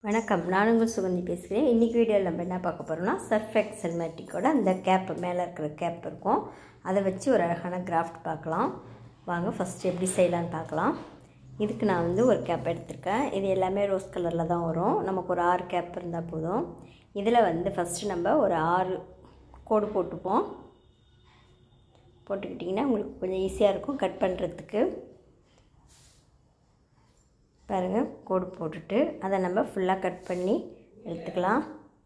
வணக்கம் நான் உங்கள் சுகந்தி பேசுகிறேன் இன்றைக்கி வீடியோவில் நம்ம என்ன பார்க்க போகிறோம்னா சர்ஃப் எக்ஸல் மேட்டிக்கோட அந்த கேப்பு மேலே இருக்கிற கேப் இருக்கும் அதை வச்சு ஒரு அழகான கிராஃப்ட் பார்க்கலாம் வாங்க ஃபஸ்ட்டு எப்படி செய்யலான்னு பார்க்கலாம் இதுக்கு நான் வந்து ஒரு கேப் எடுத்திருக்கேன் இது எல்லாமே ரோஸ் கலரில் தான் வரும் நமக்கு ஒரு ஆறு கேப் இருந்தால் போதும் இதில் வந்து ஃபஸ்ட்டு நம்ம ஒரு ஆறு கோடு போட்டுப்போம் போட்டுக்கிட்டிங்கன்னா உங்களுக்கு கொஞ்சம் ஈஸியாக இருக்கும் கட் பண்ணுறதுக்கு பாருங்கள் கோடு போட்டுட்டு அதை நம்ம ஃபுல்லாக கட் பண்ணி எடுத்துக்கலாம்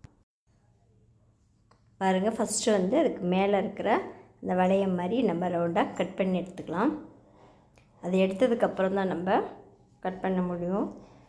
பாருங்கள் ஃபஸ்ட்டு வந்து அதுக்கு மேலே இருக்கிற அந்த வளையம் மாதிரி நம்ம ரவுண்டாக கட் பண்ணி எடுத்துக்கலாம் அது எடுத்ததுக்கப்புறம் தான் நம்ம கட் பண்ண முடியும்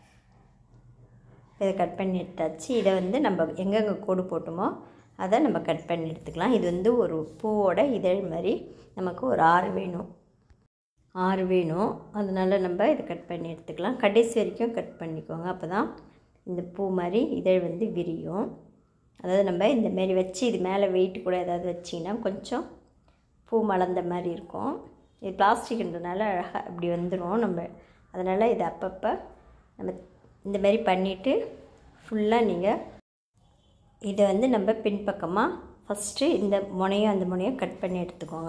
இதை கட் பண்ணி எடுத்தாச்சு இதை வந்து நம்ம எங்கெங்கே கோடு போட்டோமோ அதை நம்ம கட் பண்ணி எடுத்துக்கலாம் இது வந்து ஒரு பூவோட இதழ் மாதிரி நமக்கு ஒரு ஆறு வேணும் ஆறு வேணும் அதனால் நம்ம இதை கட் பண்ணி எடுத்துக்கலாம் கடைசி வரைக்கும் கட் பண்ணிக்கோங்க அப்போ தான் இந்த பூ மாதிரி இதழ் வந்து விரியும் அதாவது நம்ம இந்த மாரி வச்சு இது மேலே வெயிட் கூட ஏதாவது வச்சிங்கன்னா கொஞ்சம் பூ மலர்ந்த மாதிரி இருக்கும் இது பிளாஸ்டிக்ன்றனால அழகாக அப்படி வந்துடும் நம்ம அதனால் இது அப்பப்போ நம்ம இந்த மாதிரி பண்ணிவிட்டு ஃபுல்லாக நீங்கள் இதை வந்து நம்ம பின்பக்கமாக ஃபஸ்ட்டு இந்த முனையும் அந்த முனையும் கட் பண்ணி எடுத்துக்கோங்க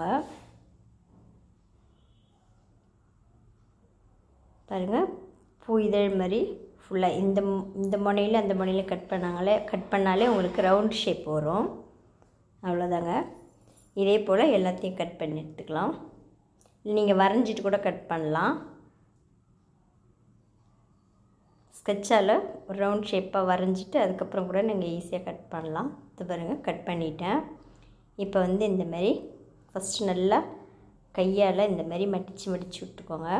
பாருங்கள் பூ இதழ் மாதிரி ஃபுல்லாக இந்த இந்த முனையில் அந்த முனையில் கட் பண்ணாங்களே கட் பண்ணாலே உங்களுக்கு ரவுண்ட் ஷேப் வரும் அவ்வளோதாங்க இதே போல் எல்லாத்தையும் கட் பண்ணி எடுத்துக்கலாம் நீங்கள் வரைஞ்சிட்டு கூட கட் பண்ணலாம் ஸ்கெட்சால் ஒரு ரவுண்ட் ஷேப்பாக வரைஞ்சிட்டு அதுக்கப்புறம் கூட நீங்கள் ஈஸியாக கட் பண்ணலாம் இது பாருங்கள் கட் பண்ணிட்டேன் இப்போ வந்து இந்த மாதிரி ஃபஸ்ட்டு நல்லா கையால் இந்த மாதிரி மடித்து மடித்து விட்டுக்கோங்க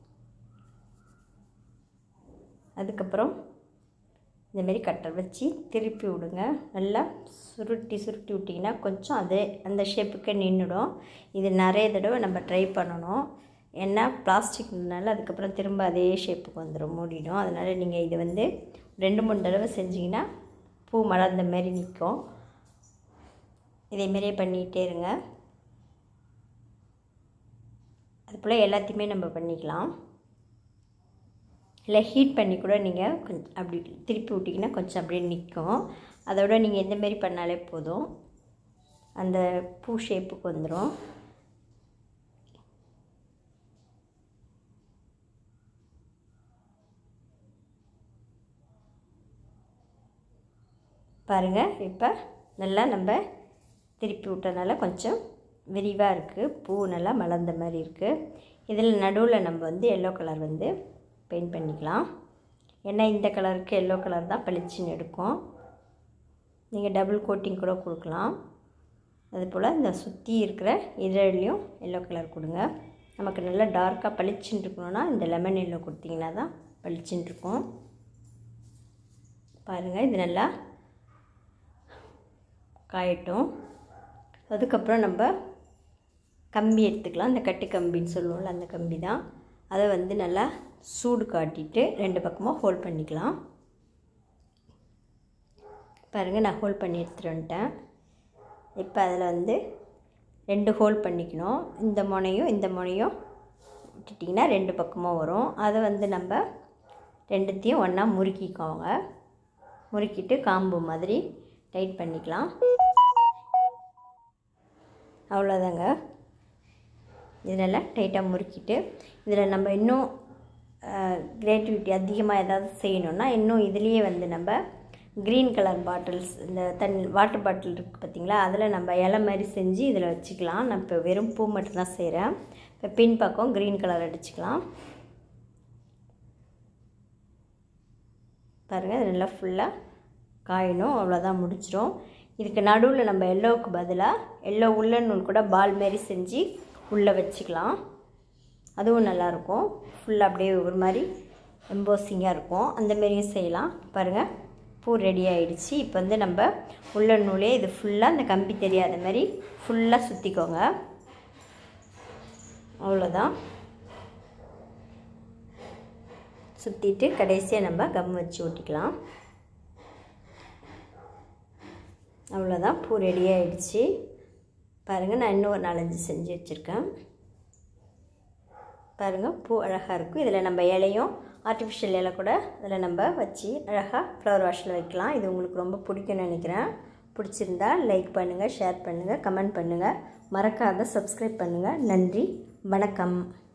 அதுக்கப்புறம் இந்தமாரி கட்டர் வச்சு திருப்பி விடுங்க நல்லா சுருட்டி சுருட்டி விட்டிங்கன்னா கொஞ்சம் அதே அந்த ஷேப்புக்கே நின்றுடும் இது நிறைய தடவை நம்ம ட்ரை பண்ணணும் ஏன்னா பிளாஸ்டிக்னால அதுக்கப்புறம் திரும்ப அதே ஷேப்புக்கு வந்துடும் மூடிடும் அதனால் நீங்கள் இதை வந்து ரெண்டு மூணு தடவை செஞ்சிங்கன்னா பூ மலர்ந்த மாரி நிற்கும் இதேமாரியே பண்ணிகிட்டே இருங்க அதுபோல் எல்லாத்தையுமே நம்ம பண்ணிக்கலாம் இல்லை ஹீட் பண்ணி கூட நீங்கள் கொஞ்சம் அப்படி திருப்பி விட்டிங்கன்னா கொஞ்சம் அப்படியே நிற்கும் அதோட நீங்கள் எந்தமாரி பண்ணாலே போதும் அந்த பூ ஷேப்புக்கு வந்துடும் பாருங்கள் இப்போ நல்லா நம்ம திருப்பி விட்டனால கொஞ்சம் விரிவாக இருக்குது பூ நல்லா மலர்ந்த மாதிரி இருக்குது இதில் நடுவில் நம்ம வந்து எல்லோ கலர் வந்து பெயிண்ட் பண்ணிக்கலாம் ஏன்னா இந்த கலருக்கு எல்லோ கலர் தான் பளிச்சுன்னு எடுக்கும் நீங்கள் டபுள் கோட்டிங் கூட கொடுக்கலாம் அதுபோல் இந்த சுற்றி இருக்கிற இதழ்லையும் எல்லோ கலர் கொடுங்க நமக்கு நல்லா டார்க்காக பளிச்சுன்னு இருக்கணும்னா இந்த லெமன் எல்லோ கொடுத்தீங்கன்னா தான் பளிச்சுன்னு இருக்கும் பாருங்கள் இது நல்லா காயட்டும் அதுக்கப்புறம் நம்ம கம்பி எடுத்துக்கலாம் இந்த கட்டு கம்பின்னு சொல்லுவோம்ல அந்த கம்பி தான் அதை வந்து நல்லா சூடு காட்டிட்டு ரெண்டு பக்கமாக ஹோல்ட் பண்ணிக்கலாம் பாருங்கள் நான் ஹோல்ட் பண்ணி எடுத்துகிட்டு வந்துட்டேன் இப்போ அதில் வந்து ரெண்டு ஹோல் பண்ணிக்கணும் இந்த முனையும் இந்த முனையும் விட்டுட்டிங்கன்னா ரெண்டு பக்கமாக வரும் அதை வந்து நம்ம ரெண்டுத்தையும் ஒன்றா முறுக்கிக்கோங்க முறுக்கிட்டு காம்பு மாதிரி டைட் பண்ணிக்கலாம் அவ்வளோதாங்க இதெல்லாம் டைட்டாக முறுக்கிட்டு இதில் நம்ம இன்னும் க்ரியேட்டிவிட்டி அதிகமாக ஏதாவது செய்யணுன்னா இன்னும் இதுலேயே வந்து நம்ம க்ரீன் கலர் பாட்டில்ஸ் இந்த தண்ணி வாட்டர் பாட்டில் இருக்குது பார்த்திங்களா அதில் நம்ம இலை மாதிரி செஞ்சு இதில் வச்சுக்கலாம் நான் இப்போ வெறும் பூ மட்டும்தான் செய்கிறேன் இப்போ பின் பக்கம் க்ரீன் கலர் அடிச்சுக்கலாம் பாருங்கள் இது நல்லா ஃபுல்லாக காயணும் அவ்வளோதான் முடிச்சிடும் இதுக்கு நடுவில் நம்ம எல்லோவுக்கு பதிலாக எல்லோ உள்ள நூல் கூட பால் மாரி செஞ்சு உள்ளே வச்சுக்கலாம் அதுவும் நல்லாயிருக்கும் ஃபுல்லாக அப்படியே ஒரு மாதிரி எம்போசிங்காக இருக்கும் அந்த மாரியும் செய்யலாம் பாருங்கள் பூ ரெடி ஆகிடுச்சு இப்போ வந்து நம்ம உள்ள நூலே இது ஃபுல்லாக அந்த கம்பி தெரியாத மாதிரி ஃபுல்லாக சுற்றிக்கோங்க அவ்வளோதான் சுற்றிட்டு கடைசியாக நம்ம கம் வச்சு ஒட்டிக்கலாம் அவ்வளோதான் பூ ரெடி ஆகிடுச்சு பாருங்கள் நான் இன்னும் ஒரு நாலஞ்சு செஞ்சு வச்சுருக்கேன் பாருங்கள் பூ அழகாக இருக்கும் இதில் நம்ம இலையும் ஆர்டிஃபிஷியல் இலை கூட இதில் நம்ம வச்சு அழகாக ஃப்ளவர் வாஷில் வைக்கலாம் இது உங்களுக்கு ரொம்ப பிடிக்கும்னு நினைக்கிறேன் பிடிச்சிருந்தா லைக் பண்ணுங்கள் ஷேர் பண்ணுங்கள் கமெண்ட் பண்ணுங்கள் மறக்காத சப்ஸ்கிரைப் பண்ணுங்கள் நன்றி வணக்கம்